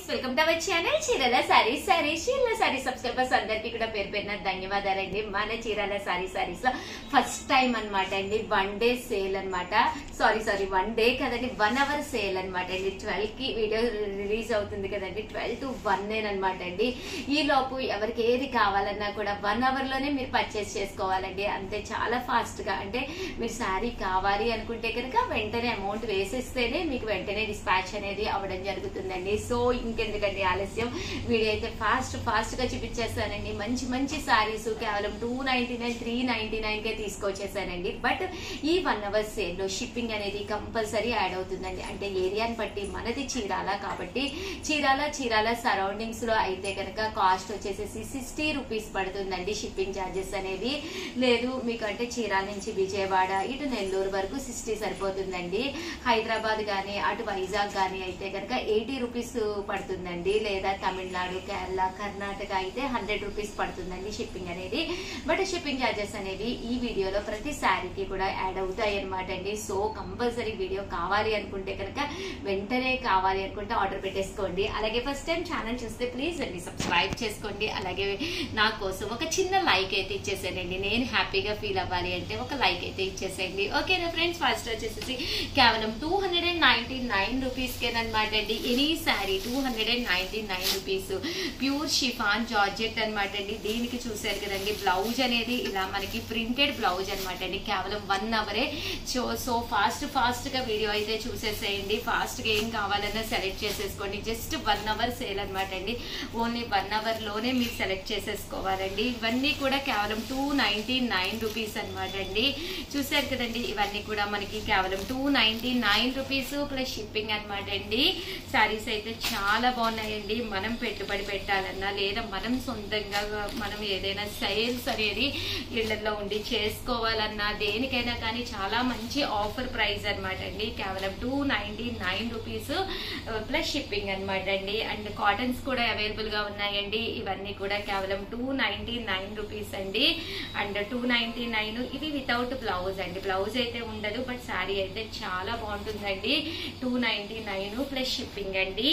welcome to our channel చీరల sorry sorry చీరల sorry subscribers అందరికీ కూడా పేరు పేరున ధన్యవాదాలండి మన చీరల సారీ సారీస్ లో ఫస్ట్ టైం అన్నమాట అండి వన్ డే సేల్ అన్నమాట సారీ సారీ వన్ డే కదండి వన్ అవర్ సేల్ అన్నమాట అండి ట్వెల్వ్ కి వీడియో రిలీజ్ అవుతుంది కదండి ట్వెల్వ్ టు వన్ అనమాట అండి ఈ లోపు ఎవరికి ఏది కావాలన్నా కూడా వన్ అవర్ లోనే మీరు పర్చేస్ చేసుకోవాలండి అంతే చాలా ఫాస్ట్ గా అంటే మీరు శారీ కావాలి అనుకుంటే కనుక వెంటనే అమౌంట్ వేసేస్తేనే మీకు వెంటనే డిస్పాచ్ అనేది అవ్వడం జరుగుతుందండి సో ఇంకెందుకండి ఆలస్యం వీడియో అయితే ఫాస్ట్ ఫాస్ట్ గా చూపించేస్తానండి మంచి మంచి శారీస్ కేవలం two ninety nine three ninety nine కే తీసుకొచ్చేసానండి బట్ ఈ వన్ అవర్ సేల్ లో షిప్పింగ్ అనేది కంపల్సరీ యాడ్ అవుతుందండి అంటే ఏరియాని బట్టి మనది చీరాల కాబట్టి చీరాల చీరాల సరౌండింగ్స్ లో అయితే కనుక కాస్ట్ వచ్చేసేసి సిక్స్టీ రూపీస్ పడుతుందండి షిప్పింగ్ ఛార్జెస్ అనేది లేదు మీకు అంటే చీరాల నుంచి విజయవాడ ఇటు నెల్లూరు వరకు సిక్స్టీ సరిపోతుందండి హైదరాబాద్ కానీ అటు వైజాగ్ కానీ అయితే కనుక ఎయిటీ రూపీస్ పడుతుందండి లేదా తమిళనాడు కేరళ కర్ణాటక అయితే హండ్రెడ్ రూపీస్ పడుతుందండి షిప్పింగ్ అనేది బట్ షిప్పింగ్ ఛార్జెస్ అనేవి ఈ వీడియోలో ప్రతి శారీకి కూడా యాడ్ అవుతాయి అనమాట అండి సో కంపల్సరీ వీడియో కావాలి అనుకుంటే కనుక వెంటనే కావాలి అనుకుంటే ఆర్డర్ పెట్టేసుకోండి అలాగే ఫస్ట్ టైం ఛానల్ చూస్తే ప్లీజ్ అండి సబ్స్క్రైబ్ చేసుకోండి అలాగే నా కోసం ఒక చిన్న లైక్ అయితే ఇచ్చేసేయండి నేను హ్యాపీగా ఫీల్ అవ్వాలి అంటే ఒక లైక్ అయితే ఇచ్చేసేయండి ఓకేనా ఫ్రెండ్స్ ఫస్ట్ వచ్చేసి కేవలం two hundred and ninety nine రూపీస్కేనమాట అండి any sari two hundred and ninety nine rupees pure chiffon georgette అనమాట అండి దీనికి చూసారు కదండి బ్లౌజ్ అనేది ఇలా మనకి ప్రింటెడ్ బ్లౌజ్ అనమాట అండి కేవలం వన్ అవరే సో సో ఫాస్ట్ ఫాస్ట్ గా వీడియో అయితే చూసేసేయండి ఫాస్ట్ గా ఏం కావాలన్నా సెలెక్ట్ చేసేసుకోండి జస్ట్ వన్ అవర్ సేల్ అనమాట అండి ఓన్లీ వన్ అవర్ లోనే మీరు సెలెక్ట్ చేసేసుకోవాలండి ఇవన్నీ కూడా కేవలం టూ నైన్టీ నైన్ రూపీస్ అనమాట అండి చూసారు కదండి ఇవన్నీ కూడా మనకి కేవలం two ninety nine rupees plus shipping అనమాట అండి శారీస్ అయితే చాలా బాగున్నాయండి మనం పెట్టుబడి పెట్టాలన్నా లేదా మనం సొంతంగా మనం ఏదైనా సేల్స్ అనేది ఇళ్లలో ఉండి చేసుకోవాలన్నా దేనికైనా కానీ చాలా మంచి ఆఫర్ ప్రైస్ అనమాట అండి కేవలం two ninety nine rupees plus shipping అనమాట అండి అండ్ కాటన్స్ కూడా అవైలబుల్ గా ఉన్నాయండి ఇవన్నీ కూడా కేవలం టూ నైన్టీ నైన్ రూపీస్ అండి అండ్ టూ నైన్టీ నైన్ ఇది వితౌట్ బ్లౌజ్ అండి బ్లౌజ్ అయితే ఉండదు బట్ శారీ అయితే చాలా బాగుంటుందండి two ninety nine plus shipping అండి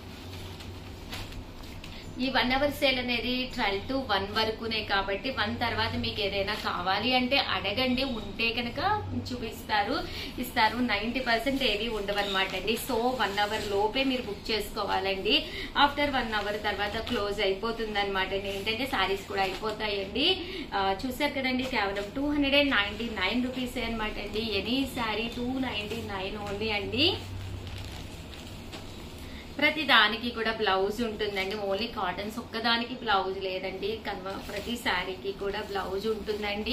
ఈ వన్ అవర్ సేల్ అనేది ట్వెల్వ్ టు వన్ వరకునే కాబట్టి వన్ తర్వాత మీకు ఏదైనా కావాలి అంటే అడగండి ఉంటే కనుక చూపిస్తారు ఇస్తారు నైన్టీ పర్సెంట్ ఏవి ఉండవన్నమాట అండి సో వన్ అవర్ లోపే మీరు బుక్ చేసుకోవాలండి ఆఫ్టర్ వన్ అవర్ తర్వాత క్లోజ్ అయిపోతుంది అనమాట ఏంటంటే శారీస్ కూడా అయిపోతాయండి ఆ, చూసారు కదండి కేవలం two hundred and ninety nine rupees అనమాట అండి any sari two ninety nine only అండి ప్రతి దానికి కూడా బ్లౌజ్ ఉంటుందండి ఓన్లీ కాటన్స్ ఒక్కదానికి బ్లౌజ్ లేదండి కన్వ ప్రతి శారీకి కూడా బ్లౌజ్ ఉంటుందండి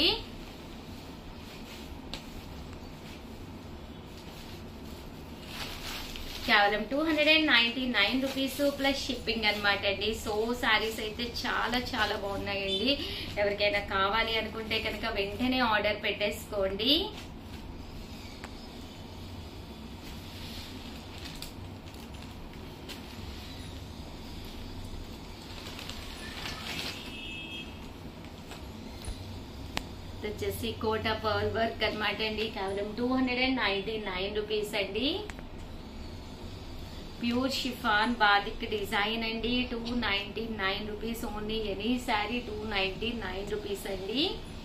కేవలం two hundred and ninety nine rupees plus shipping అనమాట అండి సో శారీస్ అయితే చాలా చాలా బాగున్నాయండి ఎవరికైనా కావాలి అనుకుంటే కనుక వెంటనే ఆర్డర్ పెట్టేసుకోండి ఇది వచ్చేసి కోటా పర్ల్ వర్క్ అనమాట అండి కేవలం two hundred and ninety nine rupees అండి ప్యూర్ షిఫాన్ బాదిక్ డిజైన్ అండి two ninety nine rupees only any sari two ninety nine rupees అండి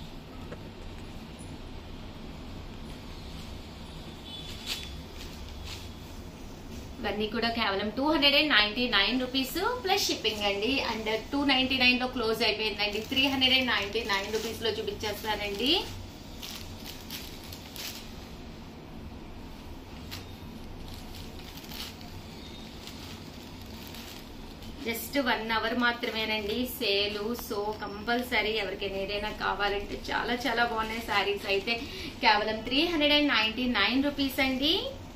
ఇవన్నీ కూడా కేవలం two hundred and ninety nine rupees plus shipping అండి అండ్ టూ నైన్టీ నైన్ లో close అయిపోయిందండి three hundred and ninety nine rupees లో చూపించేస్తానండి జస్ట్ వన్ అవర్ మాత్రమేనండి సేలు సో కంపల్సరీ ఎవరికైనా ఏదైనా కావాలంటే చాలా చాలా బాగున్నాయి శారీస్ అయితే కేవలం three hundred and ninety nine rupees అండి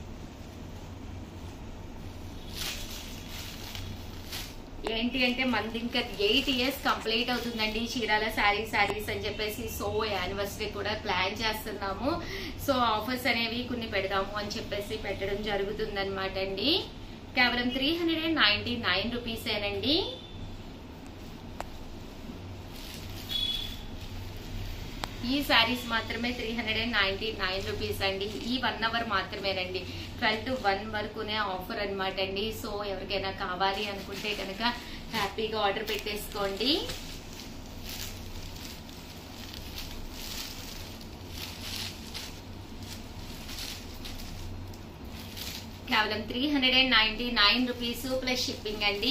ఏంటి అంటే మనది ఇంకా ఎయిట్ ఇయర్స్ కంప్లీట్ అవుతుందండి చీరాల శారీ శారీస్ అని చెప్పేసి సో యానివర్సరీ కూడా ప్లాన్ చేస్తున్నాము సో ఆఫర్స్ అనేవి కొన్ని పెడదాము అని చెప్పేసి పెట్టడం జరుగుతుంది అనమాట అండి కేవలం three hundred and ninety nine రూపీసేనండి ఈ శారీస్ మాత్రమే three hundred and ninety nine rupees అండి ఈ వన్ అవర్ మాత్రమేనండి ట్వెల్వ్ టు వన్ వరకునే ఆఫర్ అనమాట అండి సో ఎవరికైనా కావాలి అనుకుంటే కనుక హ్యాపీగా ఆర్డర్ పెట్టేసుకోండి కేవలం three hundred and ninety nine rupees plus shipping అండి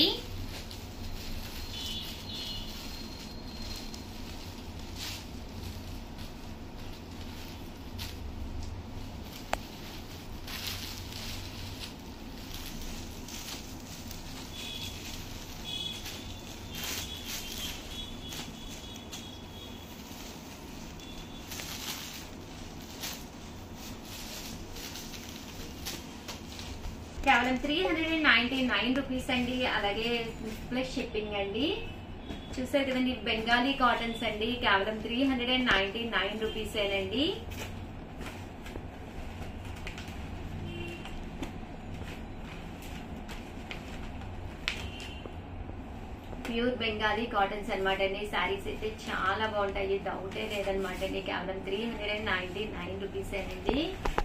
కేవలం three hundred and ninety nine rupees అండి అలాగే ప్లస్ షిప్పింగ్ అండి చూసారు కదండి బెంగాలీ కాటన్స్ అండి కేవలం three hundred and ninety nine rupees ఏనండి ప్యూర్ బెంగాలీ కాటన్స్ అనమాట అండి శారీస్ అయితే చాలా బాగుంటాయి డౌటే లేదనమాట అండి కేవలం three hundred and ninety nine rupees అండి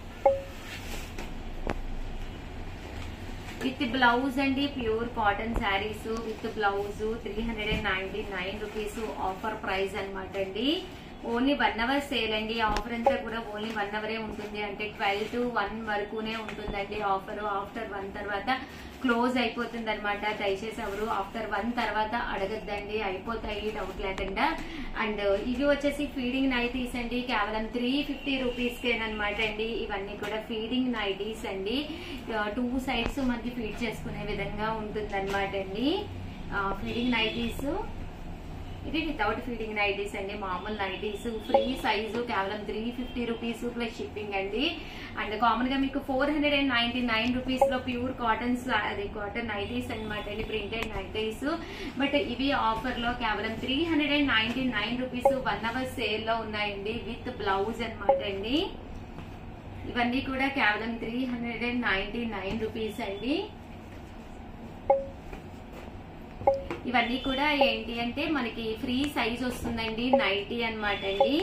విత్ బ్లౌజ్ అండి pure cotton saris with blouse three hundred and ninety nine rupees offer price అనమాట అండి ఓన్లీ వన్ అవర్ సేల్ అండి ఆఫర్ అంతా కూడా ఓన్లీ వన్ అవరే ఉంటుంది అంటే ట్వెల్వ్ టు వన్ వరకునే ఉంటుందండి ఆఫర్ ఆఫ్టర్ వన్ తర్వాత క్లోజ్ అయిపోతుంది అనమాట దయచేసి ఎవరు ఆఫ్టర్ వన్ తర్వాత అడగద్దండి అయిపోతాయి డౌట్ లేకుండా అండ్ ఇవి వచ్చేసి ఫీడింగ్ నైటీస్ అండి కేవలం త్రీ ఫిఫ్టీ రూపీస్ కేనమాట అండి ఇవన్నీ కూడా ఫీడింగ్ నైటీస్ అండి టూ సైడ్స్ మనకి ఫీడ్ చేసుకునే విధంగా ఉంటుంది అనమాట అండి ఫీడింగ్ నైటీస్ ఇది వితౌట్ ఫీడింగ్ నైటీస్ అండి మామూలు నైటీస్ ఫ్రీ సైజు కేవలం three fifty rupees plus shipping అండి అండ్ కామన్ గా మీకు four hundred and ninety nine rupees లో ప్యూర్ కాటన్స్ అది కాటన్ నైటీస్ అనమాట అండి ప్రింటెడ్ నైటీస్ బట్ ఇవి ఆఫర్ లో కేవలం three hundred and ninety nine rupees one hour sale లో ఉన్నాయండి విత్ బ్లౌజ్ అనమాట అండి ఇవన్నీ కూడా కేవలం three hundred and ninety nine rupees అండి ఇవన్నీ కూడా ఏంటి అంటే మనకి ఫ్రీ సైజ్ వస్తుందండి నైటీ అనమాట అండి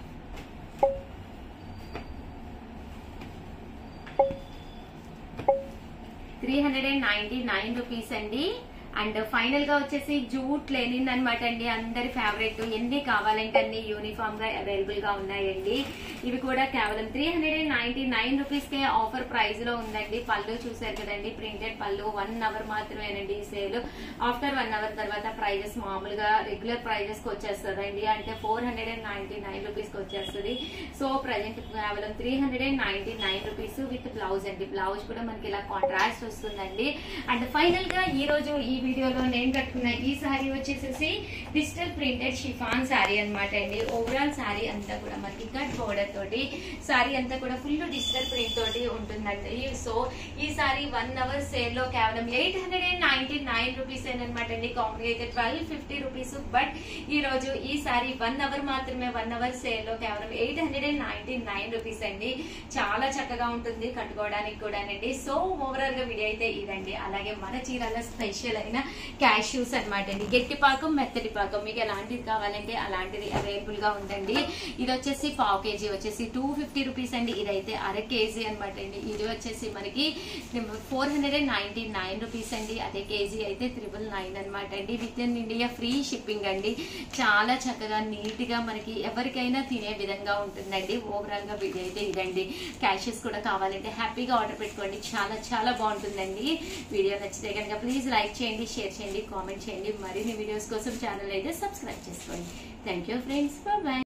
three hundred and ninety nine rupees అండి అండ్ ఫైనల్ గా వచ్చేసి జూట్ లెనిన్ అనమాట అండి అందరి ఫేవరెట్ ఎన్ని కావాలంటే అన్ని యూనిఫామ్ గా అవైలబుల్ గా ఉన్నాయండి ఇవి కూడా కేవలం three hundred and ninety nine rupees కే ఆఫర్ ప్రైస్ లో ఉందండి పళ్ళు చూసారు కదండి ప్రింటెడ్ పళ్ళు వన్ అవర్ మాత్రమేనండి ఈ సేల్ ఆఫ్టర్ వన్ అవర్ తర్వాత ప్రైజెస్ మామూలుగా రెగ్యులర్ ప్రైజెస్ కి వచ్చేస్తుందండి అంటే four hundred and ninety nine rupees కి వచ్చేస్తుంది సో ప్రజెంట్ కేవలం three hundred and ninety nine rupees with blouse అండి బ్లౌజ్ కూడా మనకి ఇలా కాంట్రాస్ట్ వస్తుందండి అండ్ ఫైనల్ గా ఈ రోజు ఈ వీడియోలో నేను కట్టుకున్న ఈ సారీ వచ్చేసేసి డిజిటల్ ప్రింటెడ్ షిఫాన్ సారీ అనమాట అండి ఓవరాల్ సారీ అంతా కూడా మనకి కట్ బోర్డర్ తోటి సారీ అంతా కూడా ఫుల్ డిజిటల్ ప్రింట్ తోటి ఉంటుందండి సో ఈ సారీ వన్ అవర్ సేల్ లో కేవలం eight hundred and ninety nine rupees అనమాట అండి కాంప్లీ అయితే ట్వెల్వ్ ఫిఫ్టీ రూపీస్ బట్ ఈ రోజు ఈ సారీ వన్ అవర్ మాత్రమే వన్ అవర్ సేల్ లో కేవలం eight hundred and ninety nine rupees అండి చాలా చక్కగా ఉంటుంది కట్టుకోవడానికి కూడానండి సో ఓవరాల్ గా వీడియో అయితే ఇదండి అలాగే మన చీరాల స్పెషల్ అయిన క్యాష్యూస్ అనమాట అండి గట్టి పాకం మెత్తటి పాకం మీకు ఎలాంటిది కావాలంటే అలాంటిది అవైలబుల్ గా ఉందండి ఇది వచ్చేసి పావు కేజీ వచ్చేసి టూ ఫిఫ్టీ రూపీస్ అండి ఇదైతే అర కేజీ అనమాట అండి ఇది వచ్చేసి మనకి four hundred and ninety nine rupees అండి అదే కేజీ అయితే త్రిబుల్ నైన్ అనమాట అండి with in India free shipping అండి చాలా చక్కగా నీట్ గా మనకి ఎవరికైనా తినే విధంగా ఉంటుందండి ఓవరాల్ గా వీడియో అయితే ఇదండి క్యాషెస్ కూడా కావాలంటే హ్యాపీగా ఆర్డర్ పెట్టుకోండి చాలా చాలా బాగుంటుందండి వీడియో నచ్చితే కనుక ప్లీజ్ లైక్ చేయండి షేర్ చేయండి కామెంట్ చేయండి మరిన్ని వీడియోస్ కోసం ఛానల్ అయితే సబ్స్క్రైబ్ చేసుకోండి థ్యాంక్ యూ ఫ్రెండ్స్ బాయ్